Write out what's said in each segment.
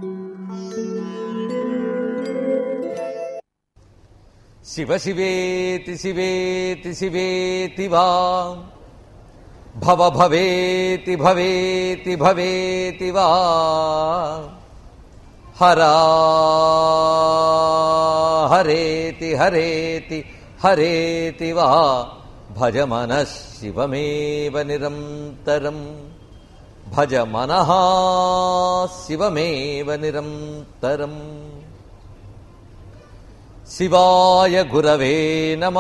శివ శివేతి శివేతి శివేతి వా భవ భవేతి భవేతి భవేతి వా హరా హరేతి హరేతి హరేతి వా భజ మన శివమేవ నిరంతరం భజ మన శివమేవ నిరంతరం శివాయ గురవే నమ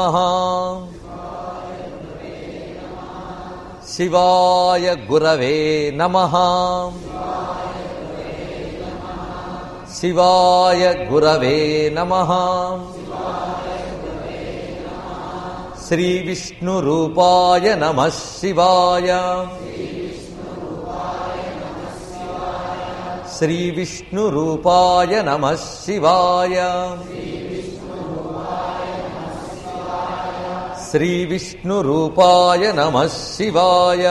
శివాయ గురవే నమ శివాయ గురవే నమ శ్రీ విష్ణు రూపాయ నమ శివాయ శ్రీ విష్ణు రూపాయ నమ శివాయ శ్రీ విష్ణు రూపాయ నమ శివాయ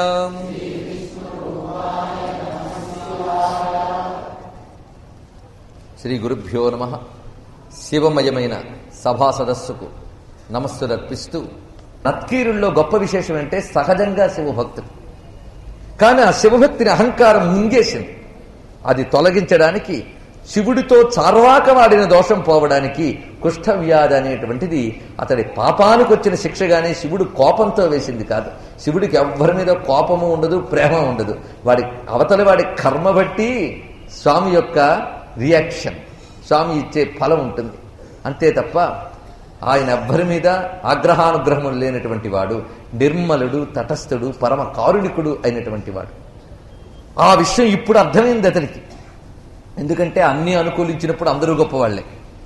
శ్రీ గురుభ్యో నమ శివమయమైన సభా సదస్సుకు నమస్సులర్పిస్తూ నత్కీరుల్లో గొప్ప విశేషం అంటే సహజంగా శివభక్తుడు కానీ ఆ శివభక్తిని అహంకారం మింగేసింది అది తొలగించడానికి శివుడితో చార్వాక వాడిన దోషం పోవడానికి కుష్ఠవ్యాధి అనేటువంటిది అతడి పాపానికి వచ్చిన శిక్షగానే శివుడు కోపంతో వేసింది కాదు శివుడికి ఎవ్వరి మీద కోపము ఉండదు ప్రేమ ఉండదు వాడి అవతలి వాడి కర్మ బట్టి స్వామి యొక్క రియాక్షన్ స్వామి ఇచ్చే ఫలం ఉంటుంది అంతే తప్ప ఆయన ఎవ్వరి మీద ఆగ్రహానుగ్రహములు లేనటువంటి వాడు నిర్మలుడు తటస్థుడు పరమ కారుణికుడు అయినటువంటి వాడు ఆ విషయం ఇప్పుడు అర్థమైంది అతనికి ఎందుకంటే అన్ని అనుకూలించినప్పుడు అందరూ గొప్పవాళ్లే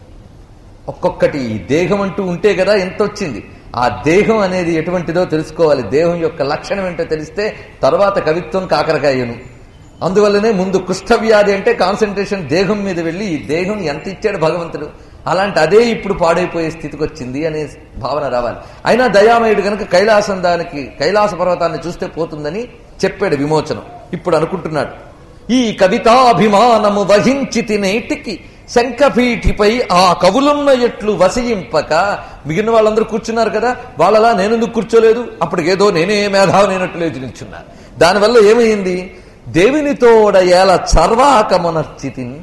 ఒక్కొక్కటి ఈ దేహం అంటూ ఉంటే కదా ఎంత వచ్చింది ఆ దేహం అనేది ఎటువంటిదో తెలుసుకోవాలి దేహం యొక్క లక్షణం ఏంటో తెలిస్తే తర్వాత కవిత్వం కాకరకాయను అందువల్లనే ముందు కుష్ఠవ్యాధి అంటే కాన్సన్ట్రేషన్ దేహం మీద వెళ్ళి ఈ దేహం ఎంత ఇచ్చాడు భగవంతుడు అలాంటి అదే ఇప్పుడు పాడైపోయే స్థితికి వచ్చింది అనే భావన రావాలి అయినా దయామయుడు గనక కైలాసం దానికి కైలాస పర్వతాన్ని చూస్తే పోతుందని చెప్పాడు విమోచనం ఇప్పుడు అనుకుంటున్నాడు ఈ కవితాభిమానము వహించి తినేటికి శంఖపీఠిపై ఆ కవులున్న ఎట్లు వసయింపక మిగిలిన వాళ్ళందరూ కూర్చున్నారు కదా వాళ్ళలా నేనెందుకు కూర్చోలేదు అప్పటికేదో నేనే మేధావినట్లు లేచి నిల్చున్నాను దానివల్ల ఏమైంది దేవినితోడ ఏల చర్వాకమునర్చితిన్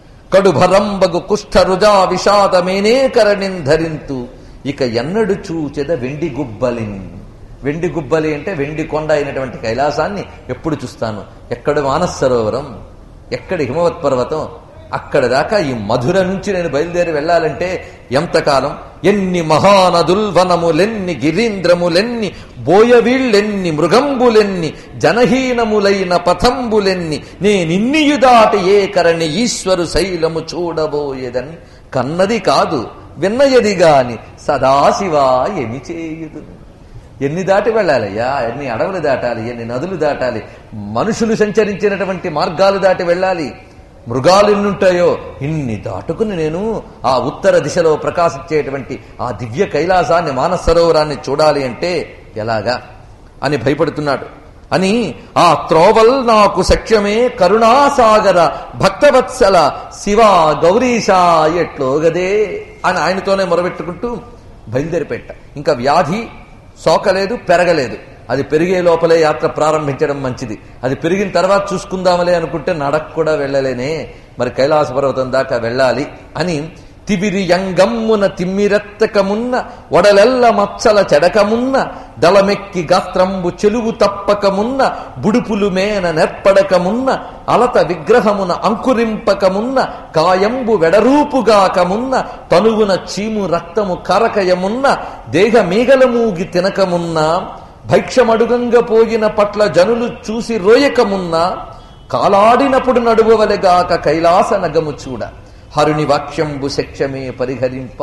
కడుభరంబగు కుష్ఠరుజా విషాదమేనేకరణిన్ ధరింతు ఇక ఎన్నడు చూచెద వెండి గుబ్బలిన్ వెండి గుబ్బలి అంటే వెండి కొండ అయినటువంటి కైలాసాన్ని ఎప్పుడు చూస్తాను ఎక్కడ మానస్ సరోవరం ఎక్కడ హిమవత్ పర్వతం అక్కడ దాకా ఈ మధుర నుంచి నేను బయలుదేరి వెళ్ళాలంటే ఎంతకాలం ఎన్ని మహానదుల్వనములెన్ని గిరీంద్రములెన్ని బోయవీళ్ళెన్ని మృగంబులెన్ని జనహీనములైన పథంబులెన్ని నేనిన్నియు దాటి ఏ కరణి ఈశ్వరు శైలము చూడబోయేదని కన్నది కాదు విన్నయది గాని సదాశివా ఎమి చేయుదు ఎన్ని దాటి వెళ్ళాలయ్యా ఎన్ని అడవులు దాటాలి ఎన్ని నదులు దాటాలి మనుషులు సంచరించినటువంటి మార్గాలు దాటి వెళ్ళాలి మృగాలు ఎన్నుంటాయో ఇన్ని దాటుకుని నేను ఆ ఉత్తర దిశలో ప్రకాశించేటువంటి ఆ దివ్య కైలాసాన్ని మానస సరోవరాన్ని చూడాలి అంటే ఎలాగా అని భయపడుతున్నాడు అని ఆ త్రోవల్ నాకు సఖ్యమే కరుణాసాగర భక్తవత్సల శివ గౌరీశా ఎట్లోగదే అని ఆయనతోనే మొరబెట్టుకుంటూ బయలుదేరిపెట్ట ఇంకా వ్యాధి సోకలేదు పెరగలేదు అది పెరిగే లోపలే యాత్ర ప్రారంభించడం మంచిది అది పెరిగిన తర్వాత చూసుకుందామలే అనుకుంటే నడక కూడా వెళ్ళలేనే మరి కైలాస పర్వతం దాకా వెళ్ళాలి అని తివిరి యంగమ్మున తిమ్మిరెత్తకమున్న ఒడలెల్ల మచ్చల చెడకమున్న దళమెక్కి గాత్రంబు చెలువు తప్పకమున్న బుడుపులు మేన నెప్పడకమున్న అలత విగ్రహమున అంకురింపకమున్న కాయంబు వెడరూపుగాకమున్న తనువున చీము రక్తము కరకయమున్న దేహ మీగలమూగి తినకమున్న భైక్షమడుగంగ పోయిన పట్ల జనులు చూసి రోయకమున్న కాలాడినప్పుడు నడువవలెగాక కైలాస నగము చూడ హరుని వాక్యంబు శక్ష్యమే పరిహరింప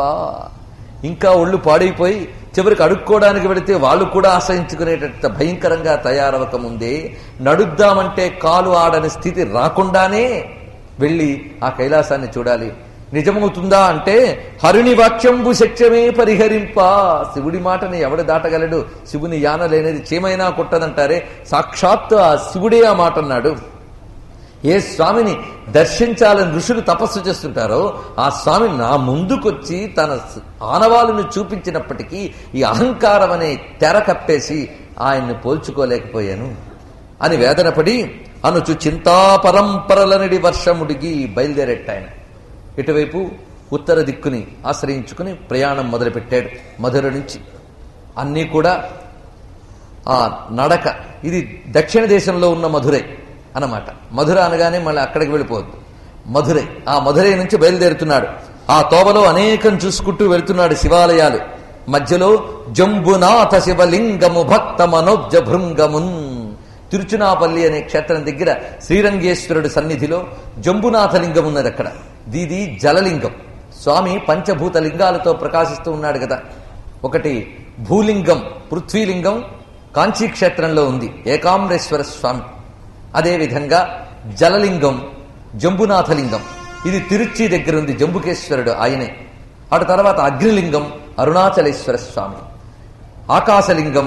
ఇంకా ఒళ్ళు పాడైపోయి చివరికి అడుక్కోవడానికి వెళితే వాళ్ళు కూడా ఆశ్రయించుకునేటంత భయంకరంగా తయారవక ముందే నడుద్దామంటే కాలు ఆడని స్థితి రాకుండానే వెళ్ళి ఆ కైలాసాన్ని చూడాలి నిజమవుతుందా అంటే హరుని వాక్యంబు శక్యమే పరిహరింప శివుడి మాటని ఎవడు దాటగలడు శివుని యాన లేనిది చీమైనా కుట్టదంటారే సాక్షాత్తు ఆ శివుడే ఆ మాట అన్నాడు ఏ స్వామిని దర్శించాలని ఋషులు తపస్సు చేస్తుంటారో ఆ స్వామి నా ముందుకొచ్చి తన ఆనవాళ్ళను చూపించినప్పటికీ ఈ అహంకారం అనే తెర కప్పేసి ఆయన్ని పోల్చుకోలేకపోయాను అని వేదనపడి అనుచు చింతా పరంపరలనడి వర్షముడిగి బయలుదేరెట్టాయన ఇటువైపు ఉత్తర దిక్కుని ఆశ్రయించుకుని ప్రయాణం మొదలుపెట్టాడు మధుర నుంచి అన్నీ కూడా ఆ నడక ఇది దక్షిణ దేశంలో ఉన్న మధురై అన్నమాట మధుర అనగానే మళ్ళీ అక్కడికి వెళ్ళిపోవద్దు మధురై ఆ మధురై నుంచి బయలుదేరుతున్నాడు ఆ తోవలో అనేకం చూసుకుంటూ వెళ్తున్నాడు శివాలయాలు మధ్యలో జంబునాథ శివలింగము భక్త మనోజ్జ భృంగమున్ తిరుచునాపల్లి అనే క్షేత్రం దగ్గర శ్రీరంగేశ్వరుడి సన్నిధిలో జంబునాథ లింగం ఉన్నది అక్కడ దీది జలలింగం స్వామి పంచభూత లింగాలతో ప్రకాశిస్తూ ఉన్నాడు కదా ఒకటి భూలింగం పృథ్వీలింగం కాంచీ క్షేత్రంలో ఉంది ఏకాంబరేశ్వర స్వామి అదేవిధంగా జలలింగం జంబునాథలింగం ఇది తిరుచి దగ్గర ఉంది జంబుకేశ్వరుడు ఆయనే అటు తర్వాత అగ్నిలింగం అరుణాచలేశ్వర స్వామి ఆకాశలింగం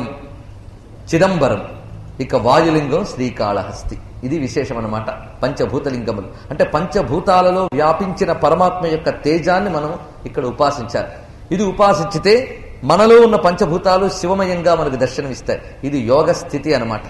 చిదంబరం ఇక వాయులింగం శ్రీకాళహస్తి ఇది విశేషం అన్నమాట పంచభూతలింగములు అంటే పంచభూతాలలో వ్యాపించిన పరమాత్మ యొక్క తేజాన్ని మనం ఇక్కడ ఉపాసించాలి ఇది ఉపాసించితే మనలో ఉన్న పంచభూతాలు శివమయంగా మనకు దర్శనమిస్తాయి ఇది యోగ స్థితి అన్నమాట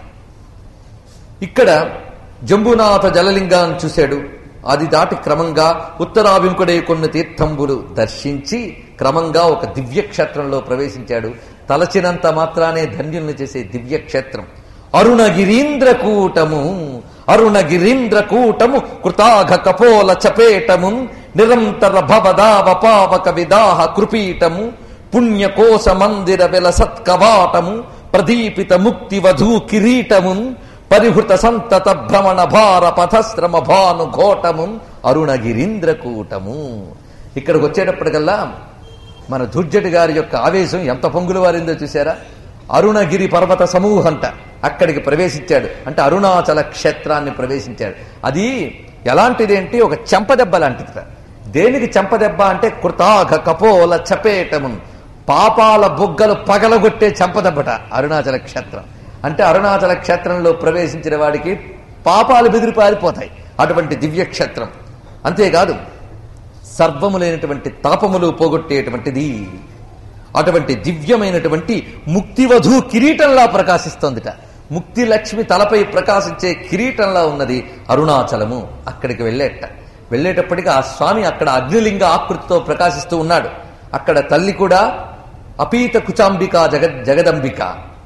ఇక్కడ జంబునాథ జలలింగాన్ని చూశాడు అది దాటి క్రమంగా ఉత్తరాభిముఖుడై కొన్ని తీర్థంబులు దర్శించి క్రమంగా ఒక దివ్య క్షేత్రంలో ప్రవేశించాడు తలచినంత మాత్రానే ధన్యుల్ని చేసే దివ్య క్షేత్రం అరుణగిరీంద్ర కూటము అరుణగిరీంద్ర కూటము కృతాఘ కపోల చపేటము నిరంతర భవదావ పావక విదాహ కృపీటము పుణ్యకోశ మందిర వెల సత్కవాటము ప్రదీపిత ముక్తి వధూ కిరీటము పరిహృత సంతత భ్రమణ భార పథశ్రమ భాను ఘోటము అరుణగిరీంద్ర కూటము ఇక్కడికి వచ్చేటప్పటికల్లా మన దుర్జటి గారి యొక్క ఆవేశం ఎంత పొంగులు వారిందో చూసారా అరుణగిరి పర్వత సమూహంట అక్కడికి ప్రవేశించాడు అంటే అరుణాచల క్షేత్రాన్ని ప్రవేశించాడు అది ఎలాంటిది ఏంటి ఒక చెంపదెబ్బ లాంటిది దేనికి చెంపదెబ్బ అంటే కృతాఘ కపోల చపేటమున్ పాపాల బొగ్గలు పగలగొట్టే చెంపదెబ్బట అరుణాచల క్షేత్రం అంటే అరుణాచల క్షేత్రంలో ప్రవేశించిన వాడికి పాపాలు బెదిరి పారిపోతాయి అటువంటి దివ్య క్షేత్రం అంతేకాదు సర్వము లేనటువంటి తాపములు పోగొట్టేటువంటిది అటువంటి దివ్యమైనటువంటి ముక్తివధు కిరీటంలా ప్రకాశిస్తోందిట ముక్తి లక్ష్మి తలపై ప్రకాశించే కిరీటంలా ఉన్నది అరుణాచలము అక్కడికి వెళ్ళేట వెళ్ళేటప్పటికి ఆ స్వామి అక్కడ అగ్నిలింగ ఆకృతితో ప్రకాశిస్తూ ఉన్నాడు అక్కడ తల్లి కూడా అపీత కుచాంబిక జగ జగదంబిక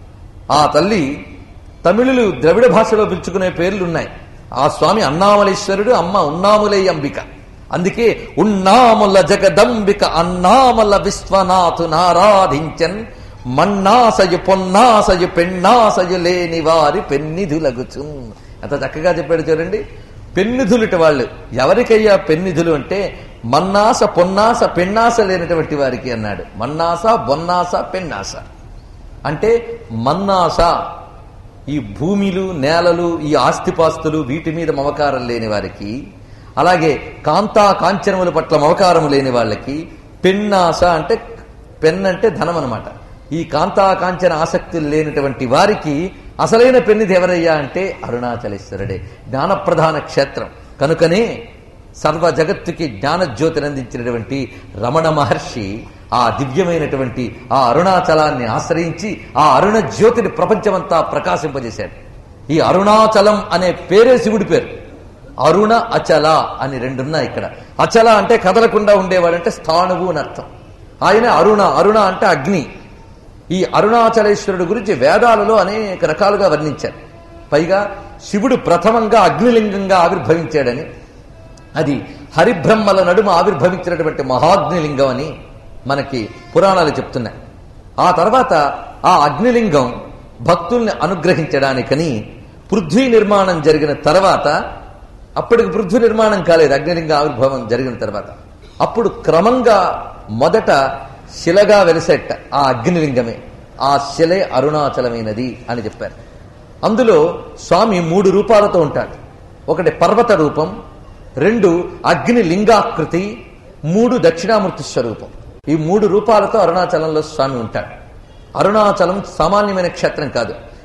ఆ తల్లి తమిళులు ద్రవిడ భాషలో పిలుచుకునే పేర్లున్నాయి ఆ స్వామి అన్నామలేశ్వరుడు అమ్మ ఉన్నాములై అంబిక అందుకే ఉన్నాముల జగదంబిక అన్నామల విశ్వనాథు నారాధించన్ మన్నాసయు పొన్నాసయు పెన్నాసయు లేని వారి పెన్నిధులగుచు ఎంత చక్కగా చెప్పాడు చూడండి పెన్నిధులుటి వాళ్ళు ఎవరికయ్యా పెన్నిధులు అంటే మన్నాస పొన్నాస పెన్నాస లేనటువంటి వారికి అన్నాడు మన్నాస బొన్నాస పెన్నాస అంటే మన్నాస ఈ భూమిలు నేలలు ఈ ఆస్తిపాస్తులు వీటి మీద మమకారం లేని వారికి అలాగే కాంతా కాంచనముల పట్ల మమకారం లేని వాళ్ళకి పెన్నాస అంటే పెన్ అంటే ధనం అనమాట ఈ కాంతా కాంచన ఆసక్తులు లేనటువంటి వారికి అసలైన పెన్నిది ఎవరయ్యా అంటే అరుణాచలేశ్వరుడే జ్ఞానప్రధాన క్షేత్రం కనుకనే సర్వ జగత్తుకి జ్ఞానజ్యోతిని అందించినటువంటి రమణ మహర్షి ఆ దివ్యమైనటువంటి ఆ అరుణాచలాన్ని ఆశ్రయించి ఆ అరుణ జ్యోతిని ప్రపంచమంతా ప్రకాశింపజేశాడు ఈ అరుణాచలం అనే పేరే శివుడి పేరు అరుణ అచల అని రెండున్నాయి ఇక్కడ అచల అంటే కదలకుండా ఉండేవాడంటే స్థాణువు అని అర్థం ఆయన అరుణ అరుణ అంటే అగ్ని ఈ అరుణాచలేశ్వరుడు గురించి వేదాలలో అనేక రకాలుగా వర్ణించారు పైగా శివుడు ప్రథమంగా అగ్నిలింగంగా ఆవిర్భవించాడని అది హరిబ్రహ్మల నడుమ ఆవిర్భవించినటువంటి మహాగ్నిలింగం అని మనకి పురాణాలు చెప్తున్నాయి ఆ తర్వాత ఆ అగ్నిలింగం భక్తుల్ని అనుగ్రహించడానికని పృథ్వీ నిర్మాణం జరిగిన తర్వాత అప్పటికి పృథ్వీ నిర్మాణం కాలేదు అగ్నిలింగ ఆవిర్భావం జరిగిన తర్వాత అప్పుడు క్రమంగా మొదట శిలగా వెలిసేట ఆ అగ్నిలింగమే ఆ శిలే అరుణాచలమైనది అని చెప్పారు అందులో స్వామి మూడు రూపాలతో ఉంటాడు ఒకటి పర్వత రూపం రెండు అగ్ని లింగాకృతి మూడు దక్షిణామూర్తి స్వరూపం ఈ మూడు రూపాలతో అరుణాచలంలో స్వామి ఉంటాడు అరుణాచలం సామాన్యమైన క్షేత్రం కాదు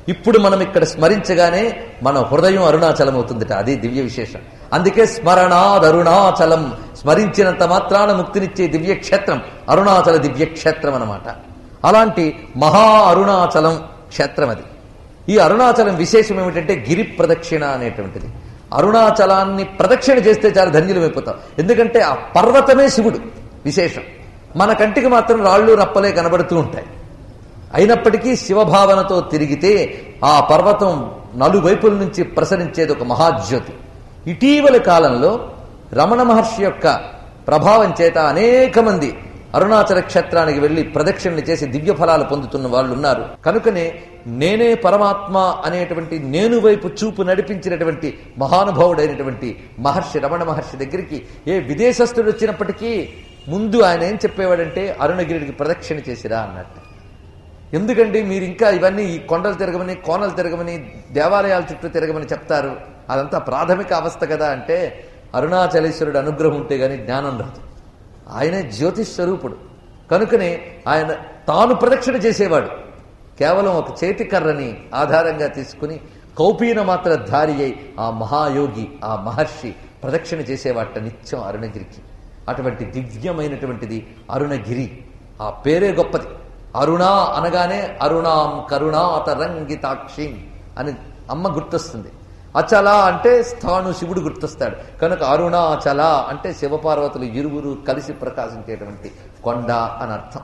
ఇప్పుడు మనం ఇక్కడ స్మరించగానే మన హృదయం అరుణాచలం అవుతుందిట అది దివ్య విశేషం అందుకే స్మరణాద్ అరుణాచలం స్మరించినంత మాత్రాన ముక్తినిచ్చే దివ్య క్షేత్రం అరుణాచల దివ్య క్షేత్రం అన్నమాట అలాంటి మహా అరుణాచలం క్షేత్రం అది ఈ అరుణాచలం విశేషం ఏమిటంటే గిరి ప్రదక్షిణ అనేటువంటిది అరుణాచలాన్ని ప్రదక్షిణ చేస్తే చాలా ధన్యులమైపోతాం ఎందుకంటే ఆ పర్వతమే శివుడు విశేషం మన కంటికి మాత్రం రాళ్ళు రప్పలే కనబడుతూ ఉంటాయి అయినప్పటికీ శివభావనతో తిరిగితే ఆ పర్వతం నలువైపుల నుంచి ప్రసరించేది ఒక మహాజ్యోతి ఇటీవలి కాలంలో రమణ మహర్షి యొక్క ప్రభావం చేత అనేక మంది అరుణాచల క్షేత్రానికి వెళ్లి ప్రదక్షిణలు చేసి దివ్య ఫలాలు పొందుతున్న వాళ్ళు ఉన్నారు కనుకనే నేనే పరమాత్మ అనేటువంటి నేను వైపు చూపు నడిపించినటువంటి మహానుభావుడైనటువంటి మహర్షి రమణ మహర్షి దగ్గరికి ఏ విదేశస్తుడు వచ్చినప్పటికీ ముందు ఆయన ఏం చెప్పేవాడంటే అరుణగిరికి ప్రదక్షిణ చేసిరా అన్నట్టు ఎందుకండి మీరు ఇంకా ఇవన్నీ ఈ కొండలు తిరగమని కోనలు తిరగమని దేవాలయాల చుట్టూ తిరగమని చెప్తారు అదంతా ప్రాథమిక అవస్థ కదా అంటే అరుణాచలేశ్వరుడు అనుగ్రహం ఉంటే గాని జ్ఞానం రాదు ఆయనే జ్యోతిష్ స్వరూపుడు కనుకనే ఆయన తాను ప్రదక్షిణ చేసేవాడు కేవలం ఒక చేతి కర్రని ఆధారంగా తీసుకుని కౌపీన మాత్ర ధారి అయి ఆ మహాయోగి ఆ మహర్షి ప్రదక్షిణ చేసేవాట నిత్యం అరుణగిరికి అటువంటి దివ్యమైనటువంటిది అరుణగిరి ఆ పేరే గొప్పది అరుణ అనగానే అరుణాం కరుణాతరంగితాక్షి అని అమ్మ గుర్తొస్తుంది అచల అంటే స్థాను శివుడు గుర్తొస్తాడు కనుక అరుణాచల అంటే శివపార్వతులు ఇరువురు కలిసి ప్రకాశించేటువంటి కొండ అని అర్థం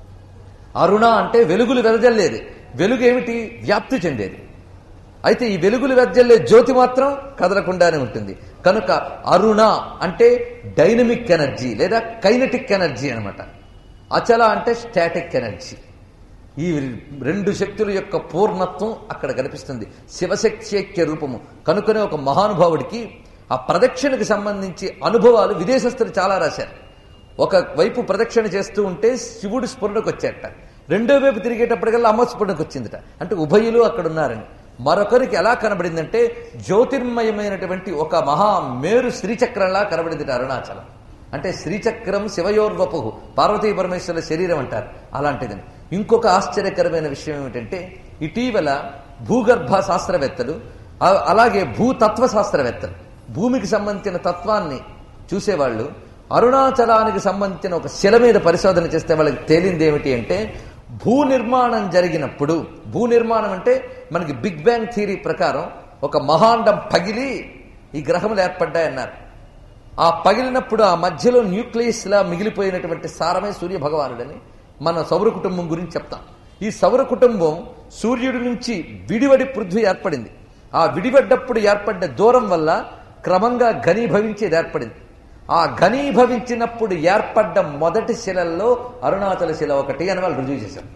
అరుణ అంటే వెలుగులు వెదజల్లేది వెలుగు ఏమిటి వ్యాప్తి చెందేది అయితే ఈ వెలుగులు వెదజల్లే జ్యోతి మాత్రం కదలకుండానే ఉంటుంది కనుక అరుణ అంటే డైనమిక్ ఎనర్జీ లేదా కైనటిక్ ఎనర్జీ అనమాట అచల అంటే స్టాటిక్ ఎనర్జీ ఈ రెండు శక్తుల యొక్క పూర్ణత్వం అక్కడ కనిపిస్తుంది శివశక్తి రూపము కనుకనే ఒక మహానుభావుడికి ఆ ప్రదక్షిణకు సంబంధించి అనుభవాలు విదేశస్తులు చాలా రాశారు ఒక వైపు ప్రదక్షిణ చేస్తూ ఉంటే శివుడు స్ఫురణకు వచ్చేట రెండో వైపు తిరిగేటప్పటికల్లా అమ్మ స్ఫురణకు వచ్చిందట అంటే ఉభయులు అక్కడ ఉన్నారని మరొకరికి ఎలా కనబడిందంటే జ్యోతిర్మయమైనటువంటి ఒక మహా మేరు శ్రీచక్రంలా కనబడింది అరుణాచలం అంటే శ్రీచక్రం శివయోర్వపు పార్వతీ పరమేశ్వరుల శరీరం అంటారు అలాంటిదని ఇంకొక ఆశ్చర్యకరమైన విషయం ఏమిటంటే ఇటీవల భూగర్భ శాస్త్రవేత్తలు ఆ- అలాగే భూతత్వ శాస్త్రవేత్తలు భూమికి సంబంధించిన తత్వాన్ని చూసేవాళ్ళు అరుణాచలానికి సంబంధించిన ఒక శిల మీద పరిశోధన చేస్తే వాళ్ళకి తేలింది ఏమిటి అంటే భూ నిర్మాణం జరిగినప్పుడు భూ నిర్మాణం అంటే మనకి బిగ్ బ్యాంగ్ థియరీ ప్రకారం ఒక మహాండం పగిలి ఈ గ్రహములు ఏర్పడ్డాయన్నారు ఆ పగిలినప్పుడు ఆ మధ్యలో న్యూక్లియస్ లా మిగిలిపోయినటువంటి సారమే సూర్య భగవానుడని మన సౌర కుటుంబం గురించి చెప్తాం ఈ సౌర కుటుంబం సూర్యుడి నుంచి విడివడి పృథ్వీ ఏర్పడింది ఆ విడిపడ్డప్పుడు ఏర్పడ్డ దూరం వల్ల క్రమంగా ఘనీభవించేది ఏర్పడింది ఆ ఘనీభవించినప్పుడు ఏర్పడ్డ మొదటి శిలల్లో అరుణాచల శిల ఒకటి అని వాళ్ళు రుజువు చేశారు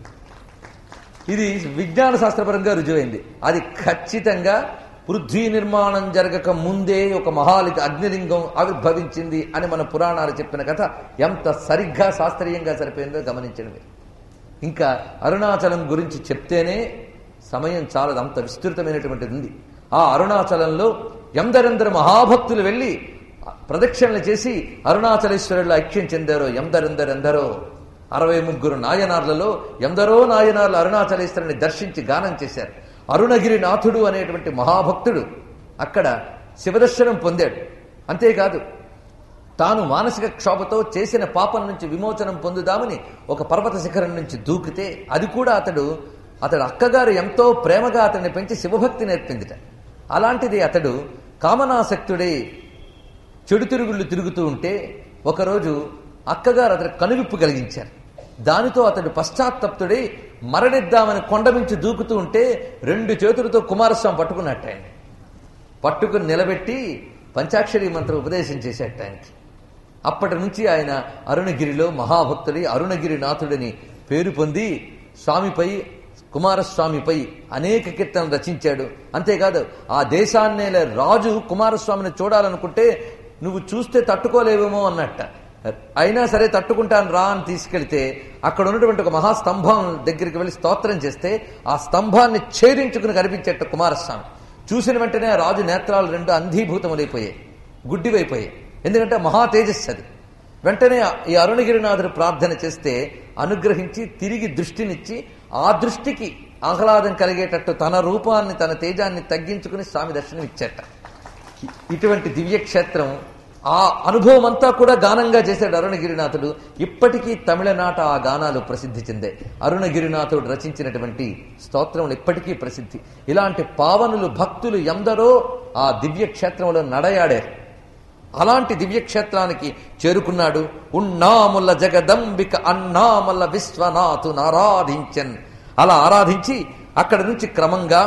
ఇది విజ్ఞాన శాస్త్రపరంగా రుజువైంది అది ఖచ్చితంగా పృథ్వీ నిర్మాణం జరగక ముందే ఒక మహాలిక అగ్నిలింగం ఆవిర్భవించింది అని మన పురాణాలు చెప్పిన కథ ఎంత సరిగ్గా శాస్త్రీయంగా సరిపోయిందో గమనించడమే ఇంకా అరుణాచలం గురించి చెప్తేనే సమయం చాలా అంత విస్తృతమైనటువంటిది ఉంది ఆ అరుణాచలంలో ఎందరెందరు మహాభక్తులు వెళ్ళి ప్రదక్షిణలు చేసి అరుణాచలేశ్వరుడు ఐక్యం చెందారో ఎందరెందరెందరో అరవై ముగ్గురు నాయనార్లలో ఎందరో నాయనార్లు అరుణాచలేశ్వరుని దర్శించి గానం చేశారు అరుణగిరి నాథుడు అనేటువంటి మహాభక్తుడు అక్కడ శివదర్శనం పొందాడు అంతేకాదు తాను మానసిక క్షోభతో చేసిన పాపం నుంచి విమోచనం పొందుదామని ఒక పర్వత శిఖరం నుంచి దూకితే అది కూడా అతడు అతడు అక్కగారు ఎంతో ప్రేమగా అతన్ని పెంచి శివభక్తి నేర్పిందిట అలాంటిది అతడు కామనాసక్తుడై చెడు తిరుగుళ్ళు తిరుగుతూ ఉంటే ఒకరోజు అక్కగారు అతడు కనువిప్పు కలిగించారు దానితో అతడు పశ్చాత్తప్తుడై మరణిద్దామని కొండమించి దూకుతూ ఉంటే రెండు చేతులతో కుమారస్వామి పట్టుకున్నట్టు ఆయన పట్టుకుని నిలబెట్టి పంచాక్షరి మంత్రం ఉపదేశం చేసేట ఆయనకి అప్పటి నుంచి ఆయన అరుణగిరిలో మహాభక్తుడి అరుణగిరి నాథుడని పేరు పొంది స్వామిపై కుమారస్వామిపై అనేక కీర్తనలు రచించాడు అంతేకాదు ఆ దేశాన్నేలే రాజు కుమారస్వామిని చూడాలనుకుంటే నువ్వు చూస్తే తట్టుకోలేవేమో అన్నట్ట అయినా సరే తట్టుకుంటాను రా అని తీసుకెళ్తే అక్కడ ఉన్నటువంటి ఒక మహాస్తంభం దగ్గరికి వెళ్ళి స్తోత్రం చేస్తే ఆ స్తంభాన్ని ఛేదించుకుని కనిపించేట కుమారస్వామి చూసిన వెంటనే ఆ రాజు నేత్రాలు రెండు అంధీభూతములైపోయాయి గుడ్డివైపోయాయి ఎందుకంటే మహా తేజస్సు అది వెంటనే ఈ అరుణగిరినాథుడు ప్రార్థన చేస్తే అనుగ్రహించి తిరిగి దృష్టినిచ్చి ఆ దృష్టికి ఆహ్లాదం కలిగేటట్టు తన రూపాన్ని తన తేజాన్ని తగ్గించుకుని స్వామి దర్శనం ఇచ్చేట ఇటువంటి దివ్యక్షేత్రం ఆ అనుభవం అంతా కూడా గానంగా చేశాడు అరుణగిరినాథుడు ఇప్పటికీ తమిళనాట ఆ గానాలు ప్రసిద్ధి చెందాయి అరుణగిరినాథుడు రచించినటువంటి స్తోత్రములు ఇప్పటికీ ప్రసిద్ధి ఇలాంటి పావనులు భక్తులు ఎందరో ఆ దివ్యక్షేత్రంలో నడయాడారు అలాంటి దివ్యక్షేత్రానికి చేరుకున్నాడు ఉన్నాముల జగదంబిక అన్నామల విశ్వనాథు ఆరాధించన్ అలా ఆరాధించి అక్కడి నుంచి క్రమంగా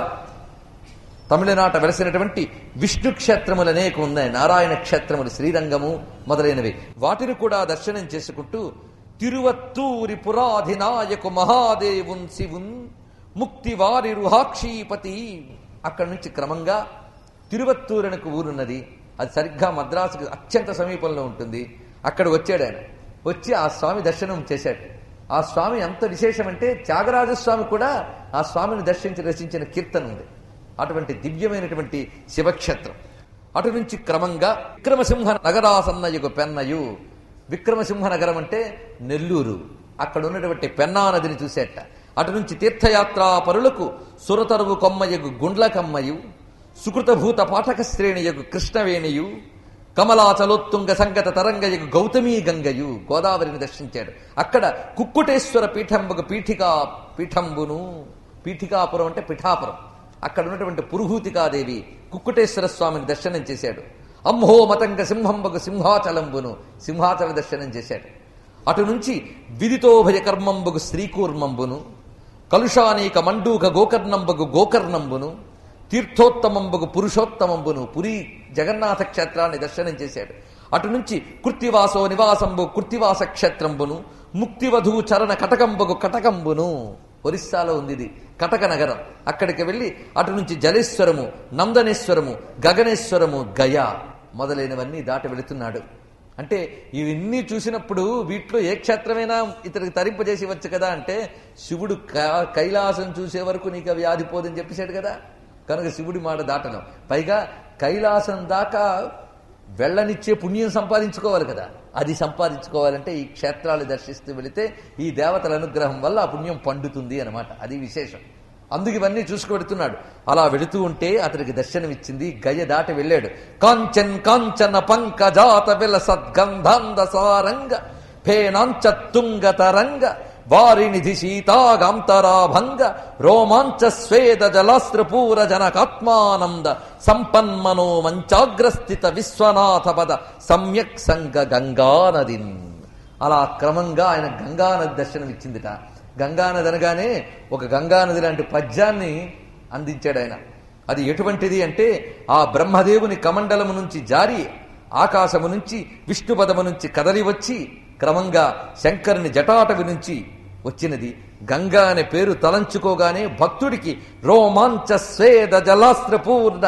తమిళనాట వెలసినటువంటి విష్ణు క్షేత్రములు అనేక ఉన్నాయి నారాయణ క్షేత్రములు శ్రీరంగము మొదలైనవి వాటిని కూడా దర్శనం చేసుకుంటూ తిరువత్తూరి పురాధినాయకు మహాదేవున్ శివున్ ముక్తివారి రుహాక్షీపతి అక్కడి నుంచి క్రమంగా తిరువత్తూరనకు ఊరున్నది అది సరిగ్గా మద్రాసుకు అత్యంత సమీపంలో ఉంటుంది అక్కడ వచ్చాడు ఆయన వచ్చి ఆ స్వామి దర్శనం చేశాడు ఆ స్వామి ఎంత విశేషమంటే త్యాగరాజస్వామి కూడా ఆ స్వామిని దర్శించి రచించిన కీర్తన ఉంది అటువంటి దివ్యమైనటువంటి శివక్షేత్రం అటు నుంచి క్రమంగా విక్రమసింహ నగరాసన్నయుగు పెన్నయు విక్రమసింహ నగరం అంటే నెల్లూరు అక్కడ ఉన్నటువంటి పెన్నా నదిని చూసేట అటు నుంచి తీర్థయాత్రా పరులకు సురతరువు కొమ్మయగు గుండ్లకమ్మయు సుకృతభూత పాఠక శ్రేణియగు కృష్ణవేణియు కమలాచలోత్తుంగ సంగత తరంగయగు గౌతమీ గంగయు గోదావరిని దర్శించాడు అక్కడ కుక్కుటేశ్వర పీఠంబగు పీఠికా పీఠంబును పీఠికాపురం అంటే పిఠాపురం అక్కడ ఉన్నటువంటి పురుహూతికాదేవి కుక్కుటేశ్వర స్వామిని దర్శనం చేశాడు అంహో మతంగ సింహంబగు సింహాచలంబును సింహాచల దర్శనం చేశాడు అటు నుంచి విదితోభయ కర్మంబగు శ్రీకూర్మంబును కలుషానీక మండూక గోకర్ణంబగు గోకర్ణంబును తీర్థోత్తమంబగు పురుషోత్తమంబును పురి జగన్నాథ క్షేత్రాన్ని దర్శనం చేశాడు అటు నుంచి కృత్తివాసో నివాసంబు కృత్తివాస క్షేత్రంబును ముక్తివధూ చరణ కటకంబగు కటకంబును ఒరిస్సాలో ఉంది ఇది కటక నగరం అక్కడికి వెళ్ళి అటు నుంచి జలేశ్వరము నందనేశ్వరము గగనేశ్వరము గయా మొదలైనవన్నీ దాటి వెళుతున్నాడు అంటే ఇవన్నీ చూసినప్పుడు వీటిలో ఏ క్షేత్రమైనా ఇతనికి తరింపజేసి వచ్చు కదా అంటే శివుడు క- కైలాసం చూసే వరకు నీకు అవి ఆదిపోదని చెప్పేశాడు కదా కనుక శివుడి మాట దాటను పైగా కైలాసం దాకా వెళ్ళనిచ్చే పుణ్యం సంపాదించుకోవాలి కదా అది సంపాదించుకోవాలంటే ఈ క్షేత్రాలు దర్శిస్తూ వెళితే ఈ దేవతల అనుగ్రహం వల్ల ఆ పుణ్యం పండుతుంది అనమాట అది విశేషం అందుకు ఇవన్నీ చూసుకువెడుతున్నాడు అలా వెళుతూ ఉంటే అతనికి దర్శనమిచ్చింది గయ దాటి వెళ్ళాడు కాంచన్ కాంచన పంకజాత విల సద్గంధాంద సారంగ ఫేనాంచ తుంగ తరంగ వారినిధి సీతాగాంతరాభంగ రోమాంచ స్వేద జలాస్త్రపూర జనకాత్మానంద సంపన్మనో మంచాగ్రస్థిత విశ్వనాథ పద సమ్యక్ సంగ గంగానదిన్ అలా క్రమంగా ఆయన గంగానది దర్శనం ఇచ్చిందిట గంగానది అనగానే ఒక గంగానది లాంటి పద్యాన్ని అందించాడు ఆయన అది ఎటువంటిది అంటే ఆ బ్రహ్మదేవుని కమండలము నుంచి జారి ఆకాశము నుంచి విష్ణుపదము నుంచి కదలి వచ్చి క్రమంగా శంకరుని జటాటవి నుంచి వచ్చినది గంగా అనే పేరు తలంచుకోగానే భక్తుడికి రోమాంచ స్వేద జలాస్త్రపూర్ణ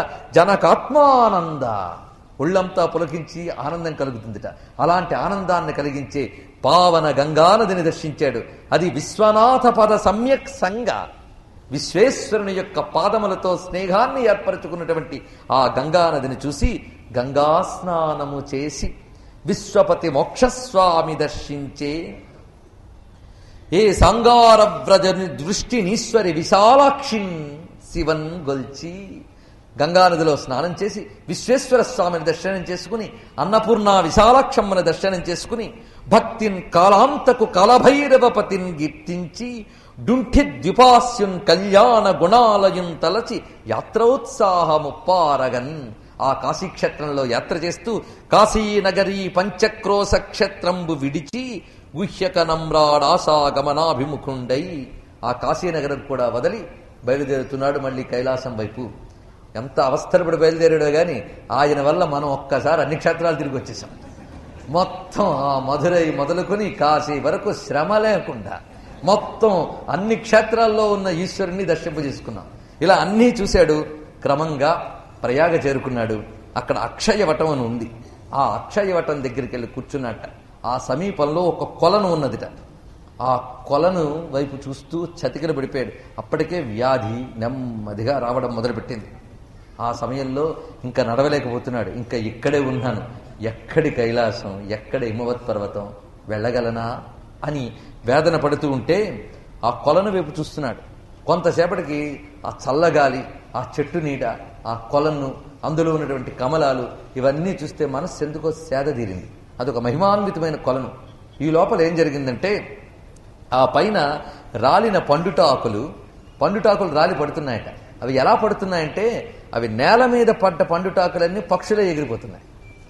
జనకాత్మానంద ఒళ్ళంతా పులకించి ఆనందం కలుగుతుందిట అలాంటి ఆనందాన్ని కలిగించే పావన గంగానదిని దర్శించాడు అది విశ్వనాథ పద సమ్యక్ సంగ విశ్వేశ్వరుని యొక్క పాదములతో స్నేహాన్ని ఏర్పరచుకున్నటువంటి ఆ గంగానదిని చూసి గంగా స్నానము చేసి విశ్వపతి మోక్షస్వామి దర్శించే ఏ సంగారవ్రజ దృష్టినీశ్వరి విశాలాక్షిన్ శివన్ గొల్చి గంగానదిలో స్నానం చేసి విశ్వేశ్వర స్వామిని దర్శనం చేసుకుని అన్నపూర్ణ విశాలాక్షమ్మని దర్శనం చేసుకుని భక్తిన్ కాలాంతకు కలభైరవపతిన్ కీర్తించి డుంఠి ద్విపాస్యున్ కళ్యాణ గుణాలయున్ తలచి యాత్రోత్సాహముప్పారగన్ ఆ కాశీక్షేత్రంలో యాత్ర చేస్తూ కాశీనగరీ పంచక్రోశ క్షేత్రంబు విడిచి గుహ్యక నమ్రాడాసా గమనాభిముఖుండై ఆ కాశీనగరం కూడా వదిలి బయలుదేరుతున్నాడు మళ్ళీ కైలాసం వైపు ఎంత అవస్థలపడి బయలుదేరాడో గాని ఆయన వల్ల మనం ఒక్కసారి అన్ని క్షేత్రాలు తిరిగి వచ్చేసాం మొత్తం ఆ మధురై మొదలుకొని కాశీ వరకు శ్రమ లేకుండా మొత్తం అన్ని క్షేత్రాల్లో ఉన్న ఈశ్వరుని దర్శింపజేసుకున్నాం ఇలా అన్నీ చూశాడు క్రమంగా ప్రయాగ చేరుకున్నాడు అక్కడ అక్షయవటం అని ఉంది ఆ అక్షయవటం దగ్గరికి వెళ్ళి కూర్చున్నట్ట ఆ సమీపంలో ఒక కొలను ఉన్నదిట ఆ కొలను వైపు చూస్తూ చతికిల పడిపోయాడు అప్పటికే వ్యాధి నెమ్మదిగా రావడం మొదలుపెట్టింది ఆ సమయంలో ఇంకా నడవలేకపోతున్నాడు ఇంకా ఇక్కడే ఉన్నాను ఎక్కడి కైలాసం ఎక్కడ హిమవత్ పర్వతం వెళ్ళగలనా అని వేదన పడుతూ ఉంటే ఆ కొలను వైపు చూస్తున్నాడు కొంతసేపటికి ఆ చల్లగాలి ఆ చెట్టు నీడ ఆ కొలను అందులో ఉన్నటువంటి కమలాలు ఇవన్నీ చూస్తే మనస్సు ఎందుకో సేద తీరింది అదొక మహిమాన్వితమైన కొలను ఈ లోపల ఏం జరిగిందంటే ఆ పైన రాలిన పండుటాకులు పండుటాకులు రాలి పడుతున్నాయట అవి ఎలా పడుతున్నాయంటే అవి నేల మీద పడ్డ పండుటాకులన్నీ పక్షులే ఎగిరిపోతున్నాయి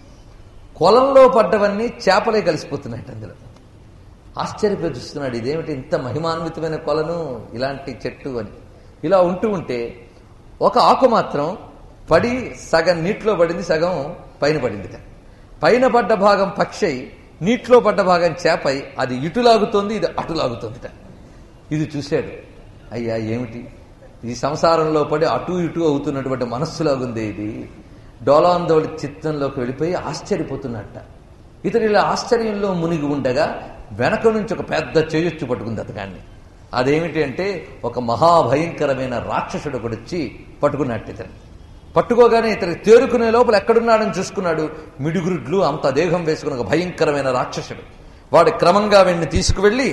కొలంలో పడ్డవన్నీ చేపలే కలిసిపోతున్నాయట అందులో ఆశ్చర్యపోయి చూస్తున్నాడు ఇదేమిటి ఇంత మహిమాన్వితమైన కొలను ఇలాంటి చెట్టు అని ఇలా ఉంటూ ఉంటే ఒక ఆకు మాత్రం పడి సగం నీటిలో పడింది సగం పైన పడింది పైన పడ్డ భాగం పక్షి నీటిలో పడ్డ భాగం చేపై అది ఇటు లాగుతోంది ఇది అటు లాగుతోందిట ఇది చూశాడు అయ్యా ఏమిటి ఈ సంసారంలో పడి అటు ఇటు అవుతున్నటువంటి మనస్సులాగుంది ఇది డోలాందోళి చిత్తంలోకి వెళ్ళిపోయి ఆశ్చర్యపోతున్నట్ట ఇతడు ఇలా ఆశ్చర్యంలో మునిగి ఉండగా వెనక నుంచి ఒక పెద్ద చేయొచ్చు పట్టుకుంది అతగాన్ని అదేమిటి అంటే ఒక మహాభయంకరమైన రాక్షసుడు ఒకడు వచ్చి పట్టుకున్నట్టు ఇతను పట్టుకోగానే ఇతను తేరుకునే లోపల ఎక్కడున్నాడని చూసుకున్నాడు మిడుగురుడ్లు అంత దేహం వేసుకున్న ఒక భయంకరమైన రాక్షసుడు వాడు క్రమంగా వెండి తీసుకువెళ్ళి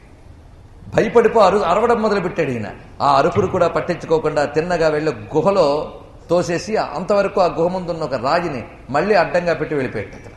భయపడిపో అరు అరవడం మొదలుపెట్టాడు ఈయన ఆ అరుపులు కూడా పట్టించుకోకుండా తిన్నగా వెళ్ళి గుహలో తోసేసి అంతవరకు ఆ గుహ ముందున్న ఒక రాగిని మళ్ళీ అడ్డంగా పెట్టి వెళ్ళిపోయాడు అతను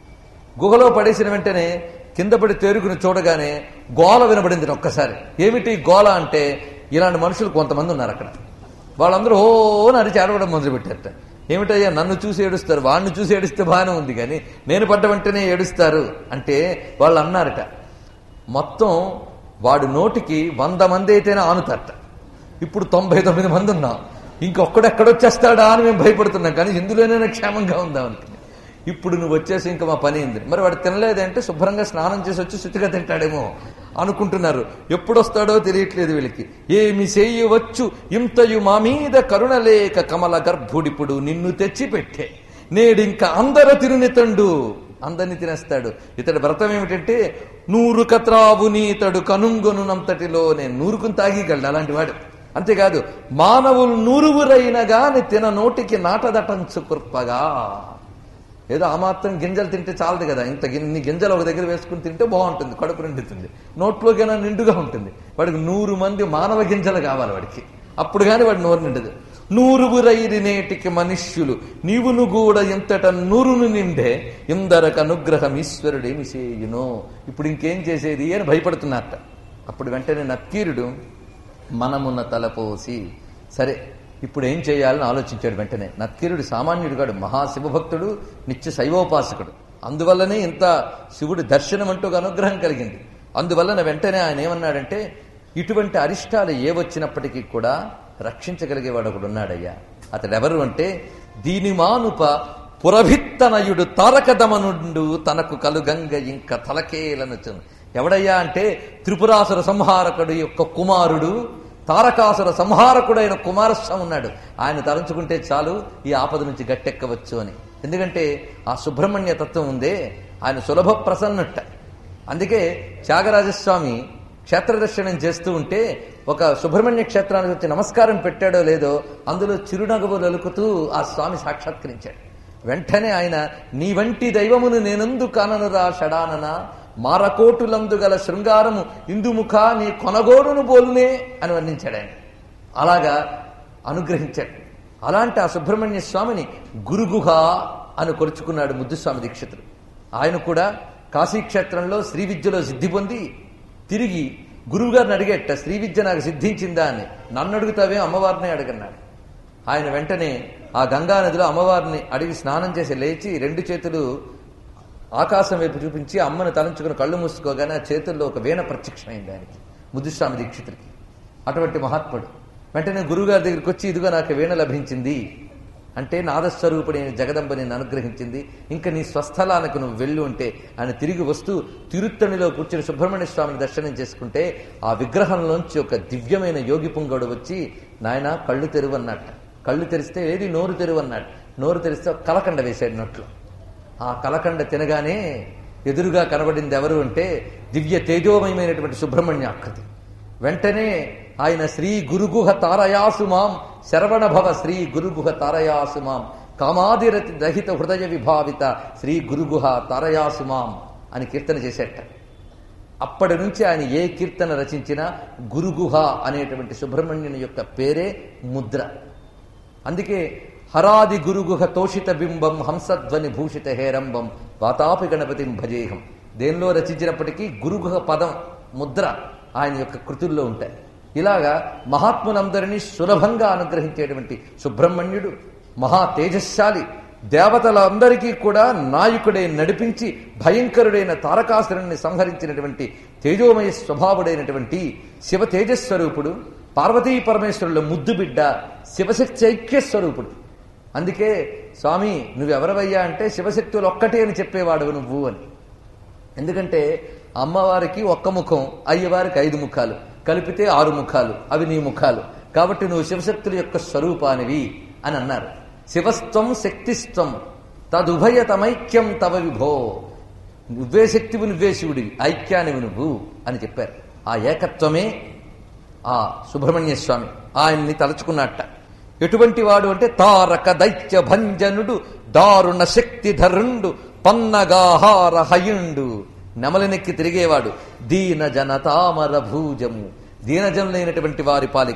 గుహలో పడేసిన వెంటనే కింద పడి తేరుకుని చూడగానే గోల వినబడింది ఒక్కసారి ఏమిటి గోల అంటే ఇలాంటి మనుషులు కొంతమంది ఉన్నారు అక్కడ వాళ్ళందరూ ఓ అని అరిచి అరవడం మొదలుపెట్టారట ఏమిటయ్యా నన్ను చూసి ఏడుస్తారు వాడిని చూసి ఏడిస్తే బాగానే ఉంది కానీ నేను పడ్డ వెంటనే ఏడుస్తారు అంటే వాళ్ళు అన్నారట మొత్తం వాడు నోటికి వంద మంది అయితేనే ఆనుతారట ఇప్పుడు తొంభై తొమ్మిది మంది ఉన్నాం ఇంకొక్కడెక్కడొచ్చేస్తాడా అని మేము భయపడుతున్నాం కానీ ఇందులోనే క్షేమంగా ఉందాం అనుకుని ఇప్పుడు నువ్వు వచ్చేసి ఇంకా మా పని అయింది మరి వాడు తినలేదంటే శుభ్రంగా స్నానం చేసి వచ్చి శుచిగా తింటాడేమో అనుకుంటున్నారు ఎప్పుడు వస్తాడో తెలియట్లేదు వీళ్ళకి ఏమి చేయవచ్చు ఇంతయు మా మీద కరుణలేక కమల గర్భుడిప్పుడు నిన్ను తెచ్చి పెట్టే నేడింక అందర తిరునితండు అందరిని తినేస్తాడు ఇతడి వ్రతం ఏమిటంటే నూరు కత్రావు నీతడు కనుంగొనునంతటిలో నేను నూరుకుని తాగిగలడు అలాంటి వాడు అంతేకాదు మానవులు నూరుగురైన గాని తిన నోటికి నాటదటంచు కుర్పగా ఏదో ఆ మాత్రం గింజలు తింటే చాలదు కదా ఇంత ఇన్ని గింజలు ఒక దగ్గర వేసుకుని తింటే బాగుంటుంది కడుపు నిండుతుంది నోట్లోకైనా నిండుగా ఉంటుంది వాడికి నూరు మంది మానవ గింజలు కావాలి వాడికి అప్పుడు కానీ వాడు నోరు నిండదు నూరుగురైరి నేటికి మనుష్యులు నీవును కూడా ఇంతట నూరును నిండే ఇందరక అనుగ్రహం ఈశ్వరుడేమి చేయునో ఇప్పుడు ఇంకేం చేసేది అని భయపడుతున్నారట అప్పుడు వెంటనే నక్కీరుడు మనమున్న తలపోసి సరే ఇప్పుడు ఏం చేయాలని ఆలోచించాడు వెంటనే నక్కీరుడు సామాన్యుడు కాడు మహాశివభక్తుడు నిత్య శైవోపాసకుడు అందువల్లనే ఇంత శివుడి దర్శనం అంటూ ఒక అనుగ్రహం కలిగింది అందువలన వెంటనే ఆయన ఏమన్నాడంటే ఇటువంటి అరిష్టాలు ఏ వచ్చినప్పటికీ కూడా రక్షించగలిగేవాడు ఒకడు ఉన్నాడయ్యా అతడెవరు అంటే దీని మానుప పురభిత్తనయుడు తారకదమనుండు తనకు కలుగంగ ఇంక తలకేలనుచు ఎవడయ్యా అంటే త్రిపురాసుర సంహారకుడు యొక్క కుమారుడు తారకాసుర సంహారకుడైన కుమారస్వామి ఉన్నాడు ఆయన తలంచుకుంటే చాలు ఈ ఆపద నుంచి గట్టెక్కవచ్చు అని ఎందుకంటే ఆ సుబ్రహ్మణ్య తత్వం ఉందే ఆయన సులభ ప్రసన్నట్ట అందుకే త్యాగరాజస్వామి క్షేత్ర దర్శనం చేస్తూ ఉంటే ఒక సుబ్రహ్మణ్య క్షేత్రానికి వచ్చి నమస్కారం పెట్టాడో లేదో అందులో చిరునగవు లలుకుతూ ఆ స్వామి సాక్షాత్కరించాడు వెంటనే ఆయన నీ వంటి దైవమును నేనందు కాననురా షడానన మారకోటులందు గల శృంగారము ఇందుముఖ నీ కొనగోడును బోలునే అని వర్ణించాడు ఆయన అలాగా అనుగ్రహించాడు అలాంటి ఆ సుబ్రహ్మణ్య స్వామిని గురుగుహ అని కొలుచుకున్నాడు ముద్దుస్వామి దీక్షితుడు ఆయన కూడా కాశీక్షేత్రంలో శ్రీ విద్యలో సిద్ధి పొంది తిరిగి గురువుగారిని అడిగేట శ్రీ విద్య నాకు సిద్ధించిందా అని నన్ను అడుగుతావే అమ్మవారిని అడగన్నాడు ఆయన వెంటనే ఆ గంగా నదిలో అమ్మవారిని అడిగి స్నానం చేసి లేచి రెండు చేతులు ఆకాశం వైపు చూపించి అమ్మను తలంచుకుని కళ్ళు మూసుకోగానే ఆ చేతుల్లో ఒక వీణ ప్రత్యక్షమైంది ఆయనకి ముద్దుస్వామి దీక్షితుడికి అటువంటి మహాత్ముడు వెంటనే గురువుగారి దగ్గరికి వచ్చి ఇదిగో నాకు వీణ లభించింది అంటే నాదస్వరూపుడి జగదంబ నిన్ను అనుగ్రహించింది ఇంకా నీ స్వస్థలానికి నువ్వు వెళ్ళు అంటే ఆయన తిరిగి వస్తూ తిరుత్తణిలో కూర్చుని సుబ్రహ్మణ్య స్వామిని దర్శనం చేసుకుంటే ఆ విగ్రహంలోంచి ఒక దివ్యమైన యోగి పుంగడు వచ్చి నాయన కళ్ళు తెరువన్నట్ట కళ్ళు తెరిస్తే ఏది నోరు తెరువన్నాడు నోరు తెరిస్తే ఒక కలకండ వేశాడు నోట్లో ఆ కలకండ తినగానే ఎదురుగా కనబడింది ఎవరు అంటే దివ్య తేజోమయమైనటువంటి సుబ్రహ్మణ్య ఆకృతి వెంటనే ఆయన శ్రీ గురుగుహ తారయాసు మాం శరవణ భవ శ్రీ గురుగుహ తారయాసు మాం కామాదిరతి దహిత హృదయ విభావిత శ్రీ గురుగుహ తారయాసు మాం అని కీర్తన చేసేట అప్పటి నుంచి ఆయన ఏ కీర్తన రచించినా గురుగుహ అనేటువంటి సుబ్రహ్మణ్యుని యొక్క పేరే ముద్ర అందుకే హరాది గురుగుహ తోషిత బింబం హంసధ్వని భూషిత హేరంబం వాతాపి గణపతిం భజేహం దేనిలో రచించినప్పటికీ గురుగుహ పదం ముద్ర ఆయన యొక్క కృతుల్లో ఉంటాయి ఇలాగా మహాత్ములందరినీ సులభంగా అనుగ్రహించేటువంటి సుబ్రహ్మణ్యుడు మహా తేజశాలి దేవతలందరికీ కూడా నాయకుడై నడిపించి భయంకరుడైన తారకాసురుణ్ణి సంహరించినటువంటి తేజోమయ స్వభావుడైనటువంటి శివ తేజస్వరూపుడు పార్వతీ పరమేశ్వరుల ముద్దు బిడ్డ శివశక్తి ఐక్య స్వరూపుడు అందుకే స్వామి నువ్వెవరవయ్యా అంటే శివశక్తులు ఒక్కటే అని చెప్పేవాడు నువ్వు అని ఎందుకంటే అమ్మవారికి ఒక్క ముఖం అయ్యవారికి ఐదు ముఖాలు కలిపితే ఆరు ముఖాలు అవి నీ ముఖాలు కాబట్టి నువ్వు శివశక్తుల యొక్క స్వరూపానివి అని అన్నారు శివస్త్వం శక్తిస్త్వం తదుభయతమైక్యం తవ విభో నువ్వే శక్తివి నువ్వే శివుడివి ఐక్యానివి నువ్వు అని చెప్పారు ఆ ఏకత్వమే ఆ సుబ్రహ్మణ్య స్వామి ఆయన్ని తలుచుకున్నట్ట ఎటువంటి వాడు అంటే తారక దైత్య భంజనుడు దారుణ శక్తి ధరుండు పన్నగాహార హయుండు నెమలినెక్కి తిరిగేవాడు దీన జనతామర భూజము దీనజనులైనటువంటి వారి పాలి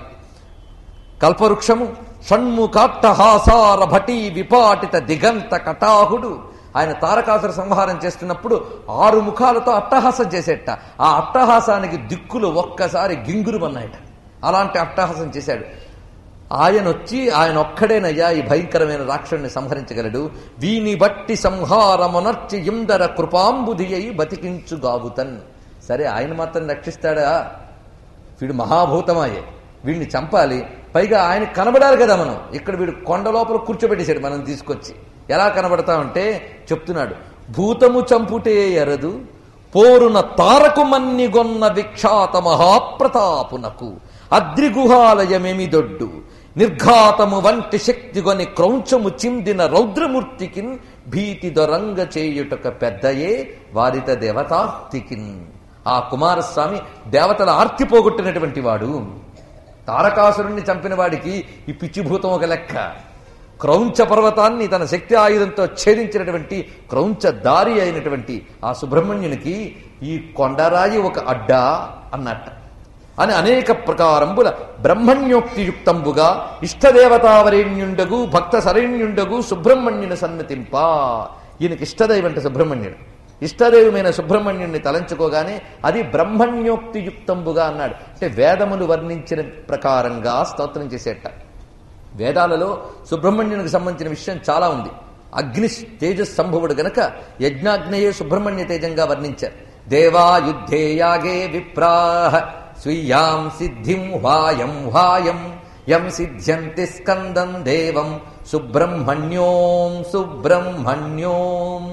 కల్పవృక్షము షణ్ముఖాట్టహాసార భటీ విపాటిత దిగంత కటాహుడు ఆయన తారకాసుర సంహారం చేస్తున్నప్పుడు ఆరు ముఖాలతో అట్టహాసం చేసేట ఆ అట్టహాసానికి దిక్కులు ఒక్కసారి గింగురుమన్నాయట అలాంటి అట్టహాసం చేశాడు ఆయన వచ్చి ఆయన ఒక్కడేనయ్యా ఈ భయంకరమైన రాక్షసుని సంహరించగలడు వీని బట్టి సంహారమునర్చి ఇందర కృపాంబుధి అయి బతికించుగావుతన్ సరే ఆయన మాత్రం రక్షిస్తాడా వీడు మహాభూతమాయే వీడిని చంపాలి పైగా ఆయన కనబడాలి కదా మనం ఇక్కడ వీడు కొండ లోపల కూర్చోబెట్టేశాడు మనం తీసుకొచ్చి ఎలా కనబడతామంటే చెప్తున్నాడు భూతము చంపుటే ఎరదు పోరున తారకు మన్నిగొన్న విఖ్యాత మహాప్రతాపునకు అద్రిగుహాలయమేమి దొడ్డు నిర్ఘాతము వంటి శక్తిగొని క్రౌంచము చిందిన రౌద్రమూర్తికిన్ భీతి దొరంగ చేయుటక పెద్దయే వారిత దేవతార్తికిన్ ఆ కుమారస్వామి దేవతల ఆర్తి పోగొట్టినటువంటి వాడు తారకాసురుణ్ణి చంపిన వాడికి ఈ పిచ్చిభూతం ఒక లెక్క క్రౌంచ పర్వతాన్ని తన శక్తి ఆయుధంతో ఛేదించినటువంటి క్రౌంచ దారి అయినటువంటి ఆ సుబ్రహ్మణ్యునికి ఈ కొండరాయి ఒక అడ్డా అన్నట్ట అని అనేక ప్రకారంబుల బ్రహ్మణ్యోక్తియుక్తంబుగా ఇష్టదేవతావరేణ్యుండగు భక్త సరైణ్యుండగు సుబ్రహ్మణ్యుని సన్నతింప ఈయనకి ఇష్టదైవంట సుబ్రహ్మణ్యుడు ఇష్టదైవమైన సుబ్రహ్మణ్యుణ్ణి తలంచుకోగానే అది బ్రహ్మణ్యోక్తియుక్తంబుగా అన్నాడు అంటే వేదములు వర్ణించిన ప్రకారంగా స్తోత్రం చేసేట వేదాలలో సుబ్రహ్మణ్యునికి సంబంధించిన విషయం చాలా ఉంది అగ్ని తేజస్ సంభవుడు గనక యజ్ఞాగ్నయే సుబ్రహ్మణ్య తేజంగా వర్ణించారు దేవా యుద్ధే యాగే విప్రాహ స్వీయాం సిద్ధిం హ్వాయం హ్వాయం యం సిద్ధ్యంతి స్కందం దేవం సుబ్రహ్మణ్యోం సుబ్రహ్మణ్యోం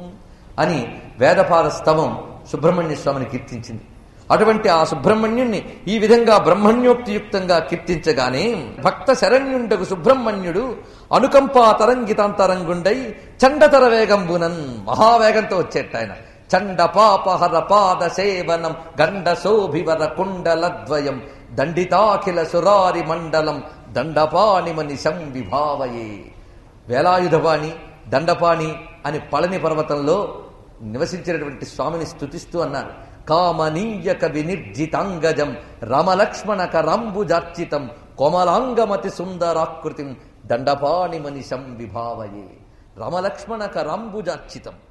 అని వేదపాల స్తవం సుబ్రహ్మణ్య స్వామిని కీర్తించింది అటువంటి ఆ సుబ్రహ్మణ్యుణ్ణి ఈ విధంగా బ్రహ్మణ్యోక్తియుక్తంగా కీర్తించగానే భక్త శరణ్యుండకు సుబ్రహ్మణ్యుడు అనుకంపా తరంగితాంతరంగుండై చండతర వేగంబునన్ మహావేగంతో వచ్చేట ఆయన చండ పాపహర పాద సేవనం గండ శోభివర కుండలద్వయం దండితాఖిల సురారి మండలం దండపాణిమని సంవిభావయే వేలాయుధపాణి దండపాణి అని పళని పర్వతంలో నివసించినటువంటి స్వామిని స్తుతిస్తూ అన్నారు కామనీయ కవి నిర్జితాంగజం రమలక్ష్మణ కరంబుజార్చితం కోమలాంగమతి సుందరాకృతిం దండపాణిమని సంవిభావయే రమలక్ష్మణ కరంబుజార్చితం